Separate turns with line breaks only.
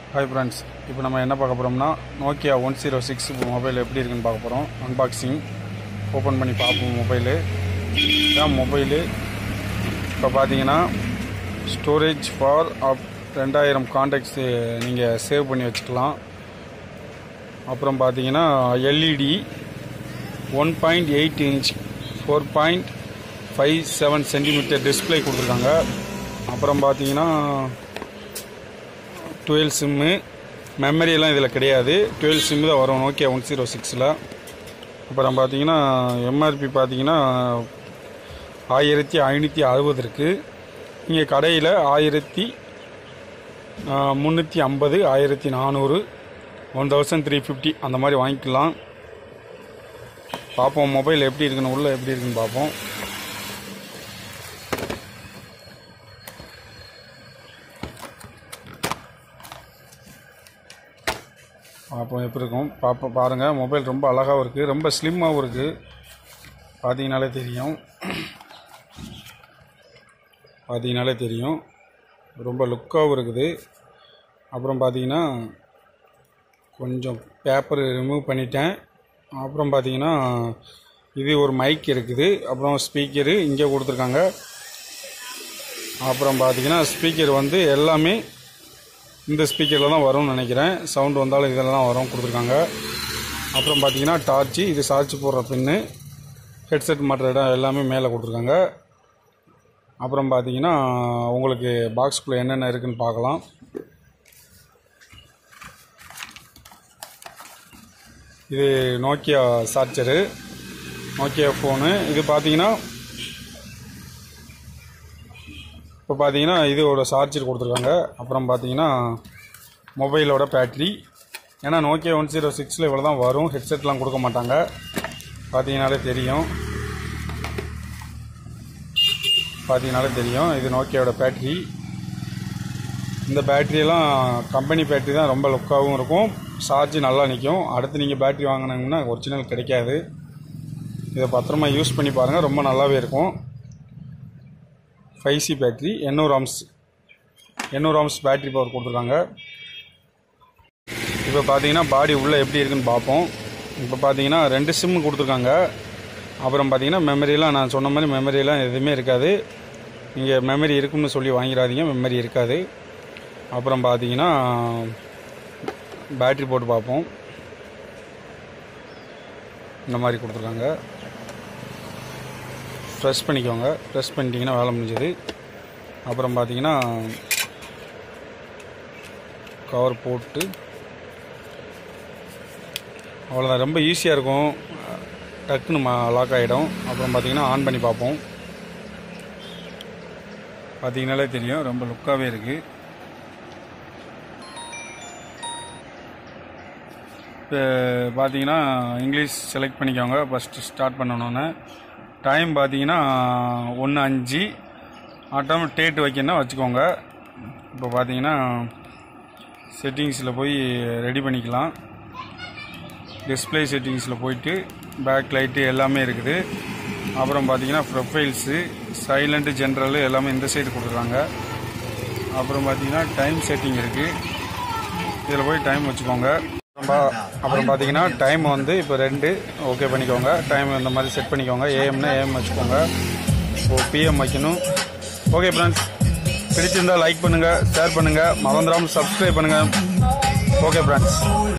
hi friends இப்போ நம்ம என்ன பார்க்க போகிறோம்னா Nokia one zero six mobile எப்படி இருக்குன்னு பார்க்க போகிறோம் அன்பாக்சிங் ஓப்பன் பண்ணி பார்ப்போம் மொபைலு இதான் மொபைலு இப்போ பார்த்தீங்கன்னா ஸ்டோரேஜ் ஃபார் அப் ரெண்டாயிரம் கான்டாக்ட்ஸ் நீங்கள் சேவ் பண்ணி வச்சுக்கலாம் அப்புறம் பார்த்தீங்கன்னா LED one point eight inch four point five seven centimetre display கொடுத்துருக்காங்க அப்புறம் பார்த்தீங்கன்னா டுவெல் சிம்மு மெமரியெல்லாம் இதில் கிடையாது டுவெல் சிம்மு தான் வரும் நோக்கியா ஒன் ஜீரோ சிக்ஸில் அப்புறம் பார்த்தீங்கன்னா எம்ஆர்பி பார்த்தீங்கன்னா ஆயிரத்தி ஐநூற்றி அறுபது இருக்குது இங்கே கடையில் ஆயிரத்தி முந்நூற்றி ஐம்பது ஆயிரத்தி நானூறு ஒன் தௌசண்ட் த்ரீ ஃபிஃப்டி அந்த மாதிரி வாங்கிக்கலாம் பார்ப்போம் மொபைல் எப்படி இருக்குன்னு உள்ளே எப்படி இருக்குன்னு பார்ப்போம் பார்ப்போம் எப்படி இருக்கும் பார்ப்போம் பாருங்கள் மொபைல் ரொம்ப அழகாகவும் இருக்குது ரொம்ப ஸ்லிம்மாகவும் இருக்குது பார்த்தீங்கனாலே தெரியும் பார்த்தீங்கனாலே தெரியும் ரொம்ப லுக்காகவும் இருக்குது அப்புறம் பார்த்தீங்கன்னா கொஞ்சம் பேப்பர் ரிமூவ் பண்ணிட்டேன் அப்புறம் பார்த்தீங்கன்னா இது ஒரு மைக் இருக்குது அப்புறம் ஸ்பீக்கரு இங்கே கொடுத்துருக்காங்க அப்புறம் பார்த்தீங்கன்னா ஸ்பீக்கர் வந்து எல்லாமே இந்த ஸ்பீக்கரில் தான் வரும்னு நினைக்கிறேன் சவுண்டு வந்தாலும் இதில் தான் வரும் கொடுத்துருக்காங்க அப்புறம் பார்த்தீங்கன்னா டார்ச்சு இது சார்ஜ் போடுற பின்னு ஹெட்செட் மாட்டுற இடம் எல்லாமே மேலே கொடுத்துருக்காங்க அப்புறம் பார்த்தீங்கன்னா உங்களுக்கு பாக்ஸ்குள்ளே என்னென்ன இருக்குன்னு பார்க்கலாம் இது நோக்கியா சார்ஜரு நோக்கியா ஃபோனு இது பார்த்தீங்கன்னா இப்போ பார்த்தீங்கன்னா இதோட சார்ஜர் கொடுத்துருக்காங்க அப்புறம் பார்த்தீங்கன்னா மொபைலோட பேட்ரி ஏன்னா நோக்கியா ஒன் ஜீரோ சிக்ஸில் இவ்வளோ தான் வரும் ஹெட்செட்லாம் கொடுக்க மாட்டாங்க பார்த்தீங்கனாலே தெரியும் பார்த்தீங்கனாலே தெரியும் இது நோக்கியாவோட பேட்ரி இந்த பேட்டரியெல்லாம் கம்பெனி பேட்டரி தான் ரொம்ப லுக்காகவும் இருக்கும் சார்ஜ் நல்லா நிற்கும் அடுத்து நீங்கள் பேட்டரி வாங்கினீங்கன்னா ஒரிஜினல் கிடைக்காது இதை பத்திரமா யூஸ் பண்ணி பாருங்கள் ரொம்ப நல்லாவே இருக்கும் ஃபைவ் சி பேட்ரி எண்ணூறு ஆம்ஸ் எண்ணூறு ஆம்ஸ் பேட்டரி பவர் கொடுத்துருக்காங்க இப்போ பார்த்தீங்கன்னா பாடி உள்ளே எப்படி இருக்குன்னு பார்ப்போம் இப்போ பார்த்தீங்கன்னா ரெண்டு சிம்மு கொடுத்துருக்காங்க அப்புறம் பார்த்தீங்கன்னா மெமரியெல்லாம் நான் சொன்ன மாதிரி மெமரியெல்லாம் எதுவுமே இருக்காது நீங்கள் மெமரி இருக்குன்னு சொல்லி வாங்கிடாதீங்க மெமரி இருக்காது அப்புறம் பார்த்தீங்கன்னா பேட்ரி போட்டு பார்ப்போம் இந்த மாதிரி கொடுத்துருக்காங்க ப்ரெஸ் பண்ணிக்கோங்க ப்ரெஸ் பண்ணிட்டீங்கன்னா வேலை முடிஞ்சது அப்புறம் பார்த்தீங்கன்னா கவர் போட்டு அவ்வளோதான் ரொம்ப ஈஸியாக இருக்கும் டக்குன்னு மா லாக் ஆகிடும் அப்புறம் பார்த்தீங்கன்னா ஆன் பண்ணி பார்ப்போம் பார்த்தீங்கனாலே தெரியும் ரொம்ப லுக்காகவே இருக்குது இப்போ பார்த்தீங்கன்னா இங்கிலீஷ் செலக்ட் பண்ணிக்கோங்க ஃபஸ்ட்டு ஸ்டார்ட் பண்ணணுன்னு டைம் பார்த்தீங்கன்னா ஒன்று அஞ்சு ஆட்டோமேட் டேட் வைக்கணும்னா வச்சுக்கோங்க இப்போ பார்த்தீங்கன்னா செட்டிங்ஸில் போய் ரெடி பண்ணிக்கலாம் டிஸ்பிளே செட்டிங்ஸில் போயிட்டு பேக் லைட்டு எல்லாமே இருக்குது அப்புறம் பார்த்தீங்கன்னா ப்ரொஃபைல்ஸு சைலண்ட்டு ஜென்ரல் எல்லாமே இந்த சைடு கொடுத்துருக்காங்க அப்புறம் பார்த்தீங்கன்னா டைம் செட்டிங் இருக்குது இதில் போய் டைம் வச்சுக்கோங்க அப்புறம் பார்த்தீங்கன்னா டைம் வந்து இப்போ ரெண்டு ஓகே பண்ணிக்கோங்க டைம் இந்த மாதிரி செட் பண்ணிக்கோங்க ஏஎம்னா ஏஎம் வச்சுக்கோங்க ஓ பிஎம் வைக்கணும் ஓகே ஃப்ரெண்ட்ஸ் பிடிச்சிருந்தா லைக் பண்ணுங்கள் ஷேர் பண்ணுங்கள் மறந்துடாமல் சப்ஸ்கிரைப் பண்ணுங்கள் ஓகே ஃப்ரெண்ட்ஸ்